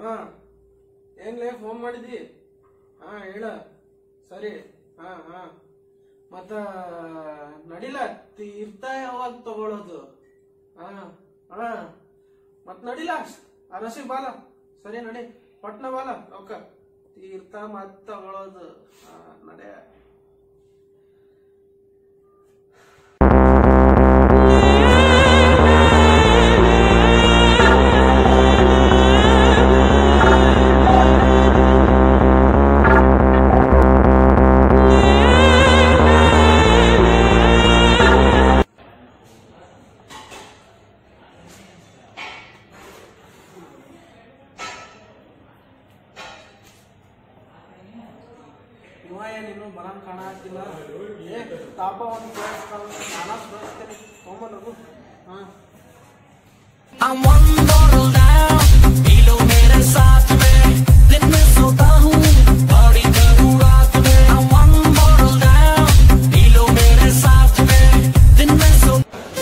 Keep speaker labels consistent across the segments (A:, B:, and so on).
A: ಹಾ ಏನ್ಲೇ ಫೋನ್ ಮಾಡಿದಿ ಹಾ ಹೇಳ ಸರಿ ಹಾ ಹಾ ಮತ್ತ ನಡಿಲ ತೀರ್ಥ ಯಾವಾಗ ತಗೊಳ್ಳೋದು ಹಾ ಹಾ ಮತ್ ನಡಿಲ ಅರಸಿ ಬಾಲ ಸರಿ ನಡಿ ಪಟ್ನ ಬಾಲ ರೊಕ್ಕ ತೀರ್ಥ ಮತ್ ತಗೊಳ್ಳೋದು ಹಾ ನಡೆ ಇವ ಏನಿನ್ನು ಬರಂಗ್ ಕಾಣತ್ತಿಲ್ಲ ಏ ತಾಪ ಒಂದು ಬೆಳೆಸ್ತಾವ ನಾನಾ ಬೆಳೆಸ್ತೇನೆ ತೊಗೊಂಬನಗು ಹಾ
B: I'm one bottle down, पीलो मेरे साथ में दिन में सोता हूँ बॉडी करूँ रात में I'm one bottle down, पीलो मेरे साथ में दिन में सो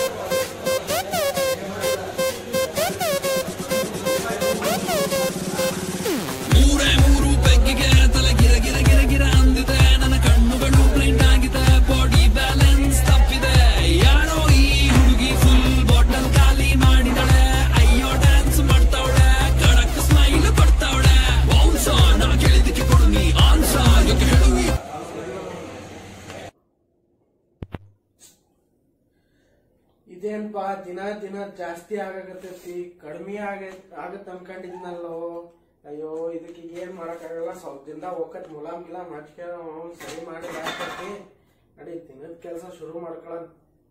B: ಮೂರೇ ಮೂರು ಬೆಕ್ಕಿಗೆ ತಲೆ ಗಿರ ಗಿರ ಗಿರ ಗಿರ ಅಂದಿದೆ ನನ್ನ ಕಣ್ಣುಗಳು ಬ್ಲೈಂಡ್ ಆಗಿದೆ ಬಾಡಿ ಬ್ಯಾಲೆನ್ಸ್ ತಪ್ಪಿದೆ ಯಾರೋ ಈ ಹುಡುಗಿ ಫುಲ್ ಬಾಟಲ್ ಖಾಲಿ ಮಾಡಿದಳೆ ಅಯ್ಯೋ ಡ್ಯಾನ್ಸ್ ಮಾಡ್ತಾವಳೆ ಕಡಕ್ ಸ್ಮೈಲ್ ಕೊಡ್ತಾವಳೆ ಬೌನ್ಸ ನಾ ಕೇಳಿದಕ್ಕೆ ಕೊಡು ನೀ ಆನ್ಸ ಯಾಕೆ ಹೇಳುವಿ
A: ಇದೇನ್ಪಾ ದಿನ ದಿನ ಜಾಸ್ತಿ ಆಗಾಕತ್ತೈತಿ ಕಡಿಮೆ ಆಗ ಆಗತ್ ಅನ್ಕೊಂಡಿದ್ನಲ್ಲೋ ಅಯ್ಯೋ ಇದಕ್ಕೆ ಏನ್ ಮಾಡಕ್ಕಾಗಲ್ಲ ಸ್ವಲ್ಪ ದಿನದಾಗ ಹೋಗತ್ ಮುಲಾಮ್ ಗಿಲಾಮ್ ಹಚ್ಕೊಂಡ್ ಅವ್ನ್ ಸರಿ ಮಾಡಿ ಹಾಕತಿ ನಡಿ ದಿನದ ಕೆಲಸ ಶುರು ಮಾಡ್ಕೊಳ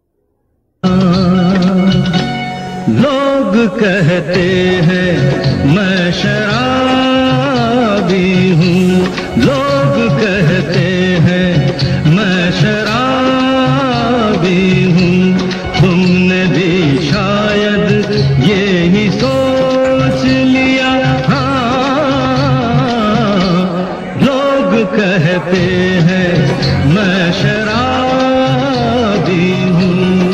C: लोग कहते हैं मैं शराबी हूँ लोग कहते हैं मैं शराबी हूँ तुमने भी शायद ये ही सोच लिया हाँ लोग कहते हैं मैं शराबी हूँ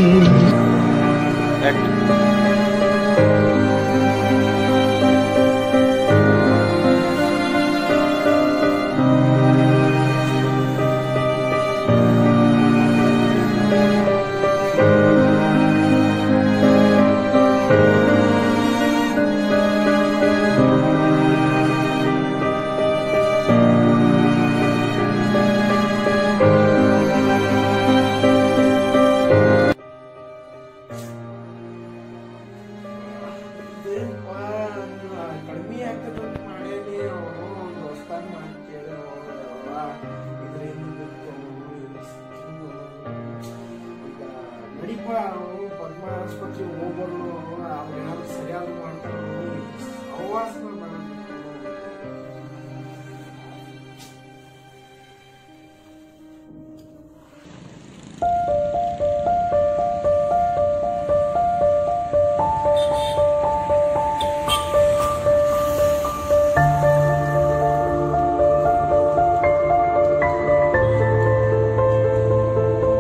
A: ಇದೇನ್ಪಾ ಕಡಿಮೆ ಆಗ್ತದ ಮಾಡೇನಿ ಅವನು ಒಂದು ಹೊಸ್ತಾಗ ಮಾತು ಕೇಳ ಇದ್ರಿಂದ ಈಗ ನಡಿಪ ಅವನು ಪದ್ಮ ಆಸ್ಪತ್ರೆಗೆ ಹೋಗ್ಬರ್ನು ಅವ್ರು ಏನಾದ್ರು ಸರಿಯಾಗಿ ಮಾಡ್ತಾರ ಸಹವಾಸ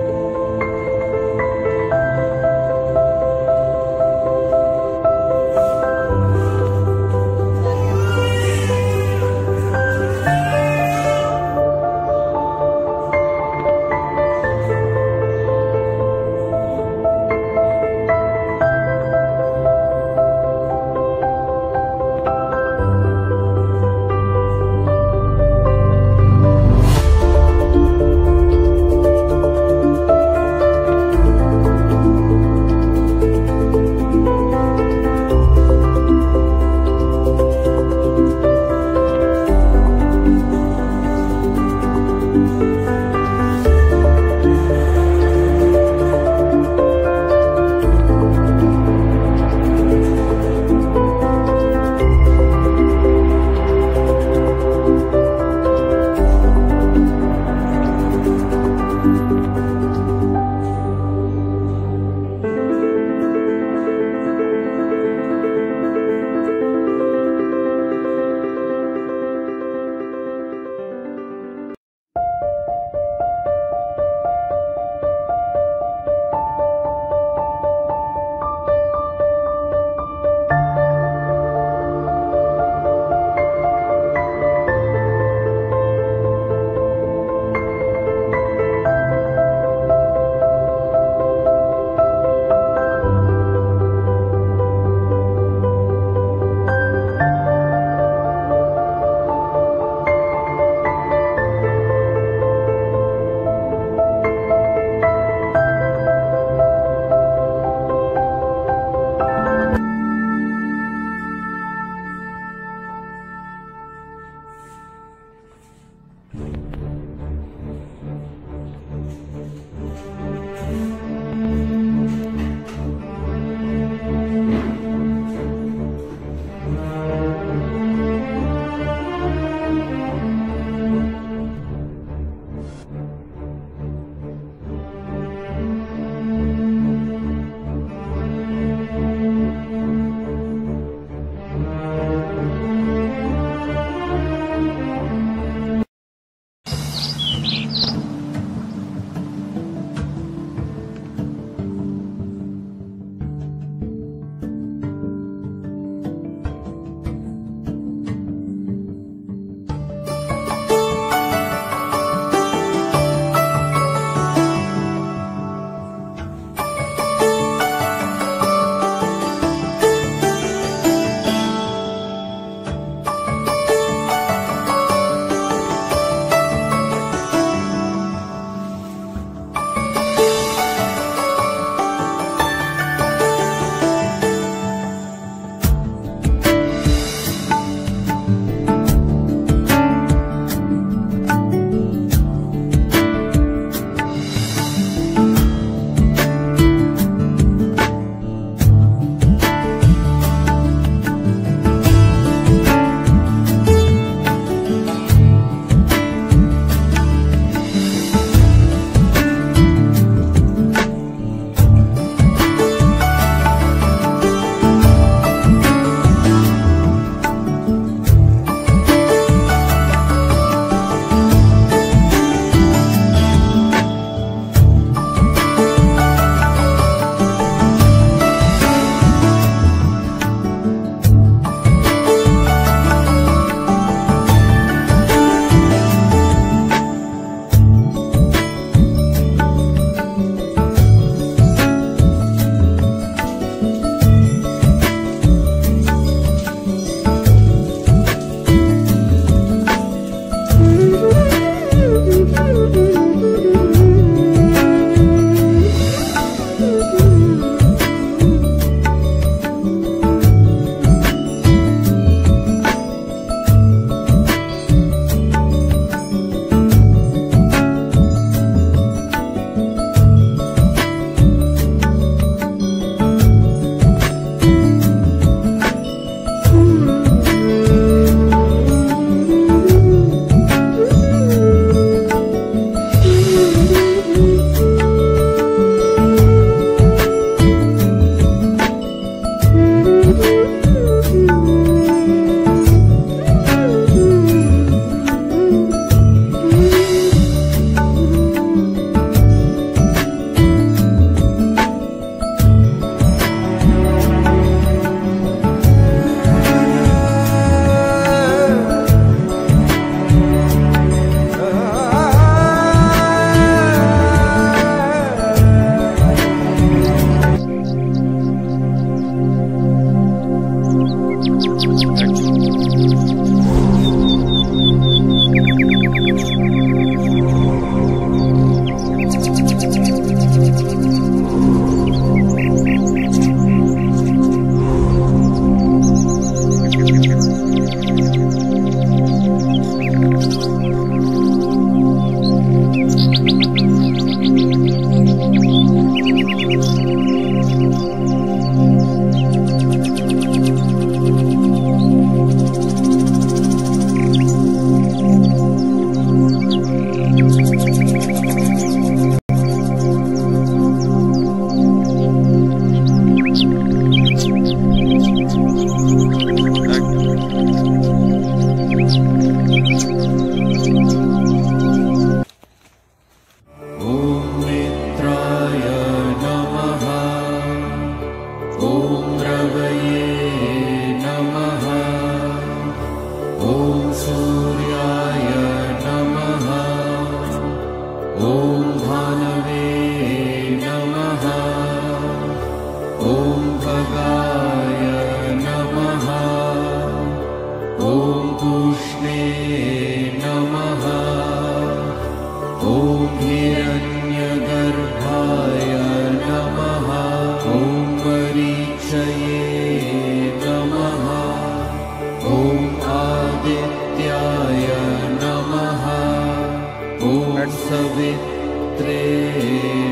B: ಿ
D: ॐ मित्राय नमः ॐ रवये नमः ॐ सूर्याय नमः ॐ भानवे नमः ॐ भगाय नमः ॐ पूष्णे नमः ॐ हिरण्यगर्भाय नमः ॐ परीक्षये नमः ॐ आदित्याय नमः ॐ सवित्रे